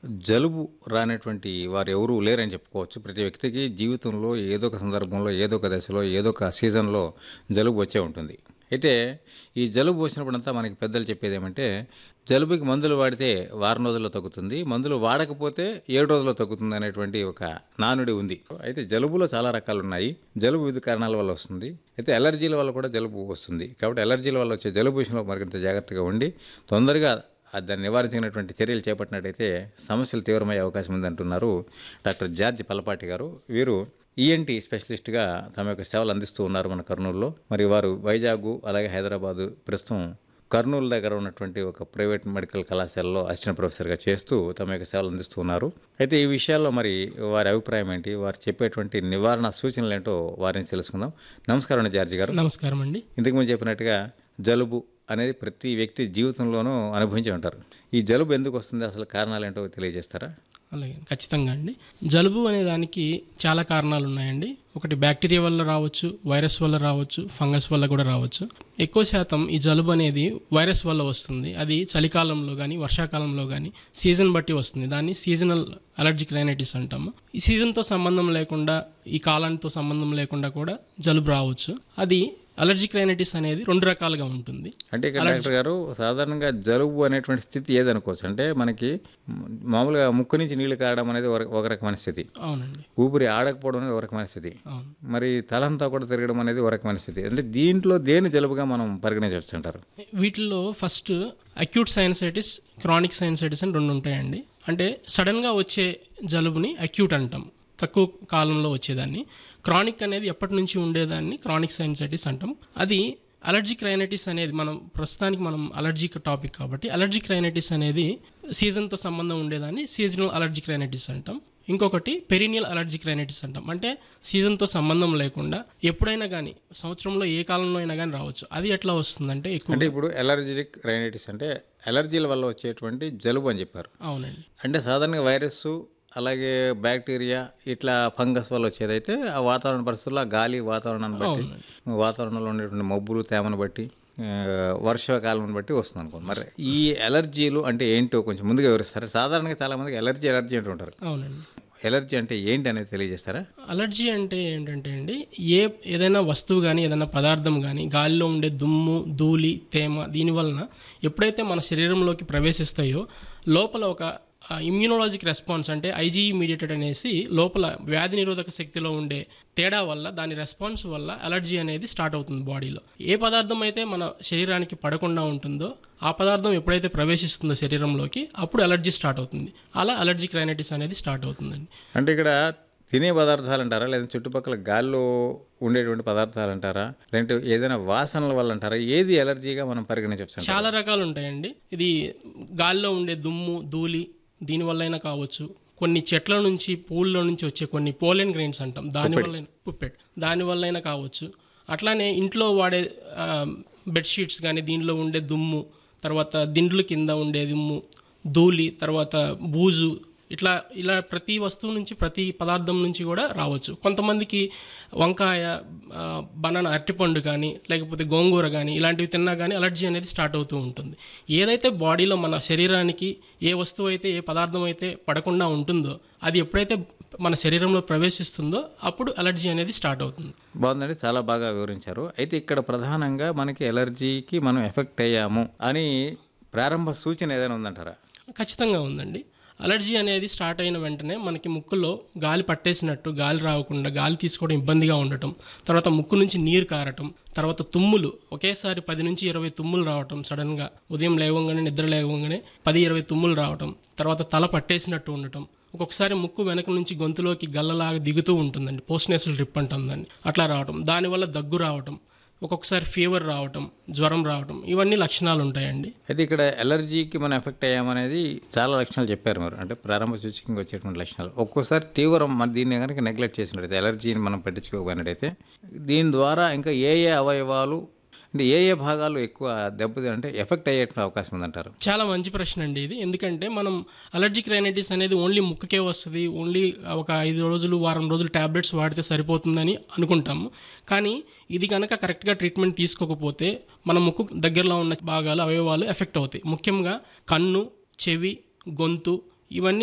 జలుబు రానటువంటి వారు ఎవరూ లేరని చెప్పుకోవచ్చు ప్రతి వ్యక్తికి జీవితంలో ఏదో ఒక సందర్భంలో ఏదో ఒక దశలో ఏదో ఒక సీజన్లో జలుబు వచ్చే ఉంటుంది అయితే ఈ జలుబు వచ్చినప్పుడంతా మనకి పెద్దలు చెప్పేది ఏమంటే జలుబుకి మందులు వాడితే వారం రోజుల్లో తగ్గుతుంది మందులు వాడకపోతే ఏడు రోజుల్లో తగ్గుతుంది అనేటువంటి ఒక నానుడి ఉంది అయితే జలుబులో చాలా రకాలు ఉన్నాయి జలుబు వివిధ కారణాల వల్ల వస్తుంది అయితే ఎలర్జీల వల్ల కూడా జలుబు వస్తుంది కాబట్టి ఎలర్జీల వల్ల వచ్చే జలుబు విషయంలో మరింత జాగ్రత్తగా ఉండి తొందరగా ఆ దాన్ని నివారించినటువంటి చర్యలు చేపట్టినట్టయితే సమస్యలు తీవ్రమయ్యే అవకాశం ఉందంటున్నారు డాక్టర్ జార్జ్ పల్లపాటి గారు వీరు ఈఎన్టీ స్పెషలిస్ట్గా తమ యొక్క సేవలు అందిస్తూ ఉన్నారు మన కర్నూలులో మరి వారు వైజాగ్ అలాగే హైదరాబాదు ప్రస్తుతం కర్నూలు దగ్గర ఉన్నటువంటి ఒక ప్రైవేట్ మెడికల్ కళాశాలలో అసిస్టెంట్ ప్రొఫెసర్గా చేస్తూ తమ యొక్క సేవలు అందిస్తూ ఉన్నారు అయితే ఈ విషయాల్లో మరి వారి అభిప్రాయం ఏంటి వారు చెప్పేటువంటి నివారణ సూచనలు ఏంటో వారిని తెలుసుకుందాం నమస్కారం అండి జార్జి గారు నమస్కారం అండి ఇంతకుముందు చెప్పినట్టుగా జలుబు అనేది ప్రతి వ్యక్తి జీవితంలోనూ అనుభవించి ఉంటారు ఈ జలుబు ఎందుకు వస్తుంది అసలు కారణాలు ఏంటో తెలియజేస్తారా అలాగే ఖచ్చితంగా అండి జలుబు అనే దానికి చాలా కారణాలు ఉన్నాయండి ఒకటి బ్యాక్టీరియా వల్ల రావచ్చు వైరస్ వల్ల రావచ్చు ఫంగస్ వల్ల కూడా రావచ్చు ఎక్కువ శాతం ఈ జలుబు అనేది వైరస్ వల్ల వస్తుంది అది చలికాలంలో కానీ వర్షాకాలంలో కానీ సీజన్ బట్టి వస్తుంది దాన్ని సీజనల్ అలర్జిక్ రైనైటిస్ అంటాము ఈ సీజన్తో సంబంధం లేకుండా ఈ కాలానితో సంబంధం లేకుండా కూడా జలుబు రావచ్చు అది అలర్జిక్ రైనైటిస్ అనేది రెండు రకాలుగా ఉంటుంది అంటే ఇక్కడ డాక్టర్ గారు సాధారణంగా జలుబు అనేటువంటి స్థితి ఏదనుకోవచ్చు అంటే మనకి మామూలుగా ముక్కు నుంచి నీళ్లు కారడం అనేది ఒక- ఒక రకమైన స్థితి అవునండి ఊపిరి ఆడకపోవడం అనేది ఒక రకమైన స్థితి అవును మరి తలంతా కూడా తిరగడం అనేది ఒక రకమైన స్థితి అంటే దీంట్లో దేని జలుబుగా మనం పరిగణించవచ్చు అంటారు వీటిల్లో first acute sinusitis chronic sinusitis అని రెండు ఉంటాయండి అంటే సడన్గా వచ్చే జలుబుని అక్యూట్ అంటాం తక్కువ కాలంలో వచ్చేదాన్ని క్రానిక్ అనేది ఎప్పటి నుంచి ఉండేదాన్ని క్రానిక్ సైనసైటిస్ అంటాం అది అలర్జిక్ రైనైటిస్ అనేది మనం ప్రస్తుతానికి మనం అలర్జిక్ టాపిక్ కాబట్టి అలర్జిక్ రైనైటిస్ అనేది సీజన్తో సంబంధం ఉండేదాన్ని సీజనల్ అలర్జిక్ రైనైటిస్ అంటాం ఇంకొకటి పెరినియల్ అలర్జిక్ రైనైటిస్ అంటాం అంటే సీజన్తో సంబంధం లేకుండా ఎప్పుడైనా కానీ సంవత్సరంలో ఏ కాలంలో అయినా కానీ రావచ్చు అది ఎట్లా వస్తుందంటే ఎక్కువ అంటే ఇప్పుడు ఎలర్జిక్ రైనైటిస్ అంటే ఎలర్జీల వల్ల వచ్చేటువంటి జలుబు అని చెప్పారు అవునండి అంటే సాధారణంగా వైరస్ అలాగే బ్యాక్టీరియా ఇట్లా ఫంగస్ వల్ల వచ్చేదైతే ఆ వాతావరణ పరిస్థితుల్లో ఆ గాలి వాతావరణాన్ని బట్టి వాతావరణంలో ఉండేటువంటి మబ్బులు తేమను బట్టి ఆ, వర్షాకాలం బట్టి వస్తుంది అనుకోండి మరి ఈ ఎలర్జీలు అంటే ఏంటో కొంచెం ముందుగా వివరిస్తారు సాధారణంగా చాలా మందికి ఎలర్జీ ఎలర్జీ అంటూ ఉంటారు అవునండి ఎలర్జీ అంటే ఏంటి అనేది తెలియజేస్తారా అలర్జీ అంటే ఏంటంటే అండి ఏ ఏదైనా వస్తువు కానీ ఏదైనా పదార్థం కానీ గాలిలో ఉండే దుమ్ము ధూళి తేమ దీని వలన ఎప్పుడైతే మన శరీరంలోకి ప్రవేశిస్తాయో లోపల ఒక ఇమ్యూనలాజిక్ రెస్పాన్స్ అంటే ఐజీఈ మీడియేటెడ్ అనేసి లోపల వ్యాధి నిరోధక శక్తిలో ఉండే తేడా వల్ల దాని రెస్పాన్స్ వల్ల అలర్జీ అనేది స్టార్ట్ అవుతుంది బాడీలో ఏ పదార్థం అయితే మన శరీరానికి పడకుండా ఉంటుందో ఆ పదార్థం ఎప్పుడైతే ప్రవేశిస్తుందో శరీరంలోకి అప్పుడు అలర్జీ స్టార్ట్ అవుతుంది అలా అలర్జిక్ రైనైటిస్ అనేది స్టార్ట్ అవుతుందండి అంటే ఇక్కడ తినే పదార్థాలు అంటారా లేదా చుట్టుపక్కల గాల్లో ఉండేటువంటి పదార్థాలు అంటారా లేదంటే ఏదైనా వాసనల వల్ల అంటారా ఏది ఎలర్జీగా మనం పరిగణించవచ్చు చాలా రకాలు ఉంటాయండి ఇది గాల్లో ఉండే దుమ్ము ధూళి దీనివల్లైనా కావచ్చు కొన్ని చెట్ల నుంచి పూల్లో నుంచి వచ్చే కొన్ని పోలెన్ గ్రెయిన్స్ అంటాం దానివల్ల పుప్పెట్ దానివల్లైనా కావచ్చు అట్లానే ఇంట్లో వాడే ఆ, బెడ్షీట్స్ కానీ దీనిలో ఉండే దుమ్ము తర్వాత దిండ్ల కింద ఉండే దుమ్ము ధూళి తర్వాత బూజు ఇట్లా ఇలా ప్రతి వస్తువు నుంచి ప్రతి పదార్థం నుంచి కూడా రావచ్చు కొంతమందికి వంకాయ ఆ, బనానా అరటిపండు కానీ లేకపోతే గోంగూర కానీ ఇలాంటివి తిన్నా కానీ అలర్జీ అనేది స్టార్ట్ అవుతూ ఉంటుంది ఏదైతే బాడీలో మన శరీరానికి ఏ వస్తువు అయితే ఏ పదార్థం అయితే పడకుండా ఉంటుందో అది ఎప్పుడైతే మన శరీరంలో ప్రవేశిస్తుందో అప్పుడు అలర్జీ అనేది స్టార్ట్ అవుతుంది బాగుందండి చాలా బాగా వివరించారు అయితే ఇక్కడ ప్రధానంగా మనకి ఎలర్జీకి మనం ఎఫెక్ట్ అయ్యాము అని ప్రారంభ సూచన ఏదైనా ఉందంటారా ఖచ్చితంగా ఉందండి అలర్జీ అనేది స్టార్ట్ అయిన వెంటనే మనకి ముక్కులో గాలి పట్టేసినట్టు గాలి రాకుండా గాలి తీసుకోవడం ఇబ్బందిగా ఉండటం తర్వాత ముక్కు నుంచి నీరు కారటం తర్వాత తుమ్ములు ఒకేసారి పది నుంచి ఇరవై తుమ్ములు రావటం సడన్గా ఉదయం లేవగానే నిద్ర లేవగానే పది ఇరవై తుమ్ములు రావటం తర్వాత తల పట్టేసినట్టు ఉండటం ఒక్కొక్కసారి ముక్కు వెనక నుంచి గొంతులోకి గల్లలాగా దిగుతూ ఉంటుందండి పోస్ట్ నేసల్ డ్రిప్ అంటాం దాన్ని అట్లా రావటం దానివల్ల దగ్గు రావటం ఒక్కొక్కసారి ఫీవర్ రావటం జ్వరం రావటం ఇవన్నీ లక్షణాలు ఉంటాయండి అయితే ఇక్కడ ఎలర్జీకి మనం ఎఫెక్ట్ అయ్యామనేది చాలా లక్షణాలు చెప్పారు మీరు అంటే ప్రారంభ సూచికంగా వచ్చేటువంటి లక్షణాలు ఒక్కోసారి తీవ్రం మన దీన్ని కనుక నెగ్లెక్ట్ చేసినట్టయితే ఎలర్జీని మనం పట్టించుకోకపోయినట్టయితే దీని ద్వారా ఇంకా ఏ ఏ అవయవాలు అంటే ఏ ఏ భాగాలు ఎక్కువ దెబ్బతి అంటే ఎఫెక్ట్ అయ్యేటువంటి అవకాశం ఉందంటారు చాలా మంచి ప్రశ్న అండి ఇది ఎందుకంటే మనం అలర్జిక్ రైనైటిస్ అనేది ఓన్లీ ముక్కుకే వస్తుంది ఓన్లీ ఒక ఐదు రోజులు వారం రోజులు ట్యాబ్లెట్స్ వాడితే సరిపోతుందని అనుకుంటాము కానీ ఇది కనుక కరెక్ట్గా ట్రీట్మెంట్ తీసుకోకపోతే మన ముక్కు దగ్గరలో ఉన్న భాగాలు అవయవాలు ఎఫెక్ట్ అవుతాయి ముఖ్యంగా కన్ను చెవి గొంతు ఇవన్నీ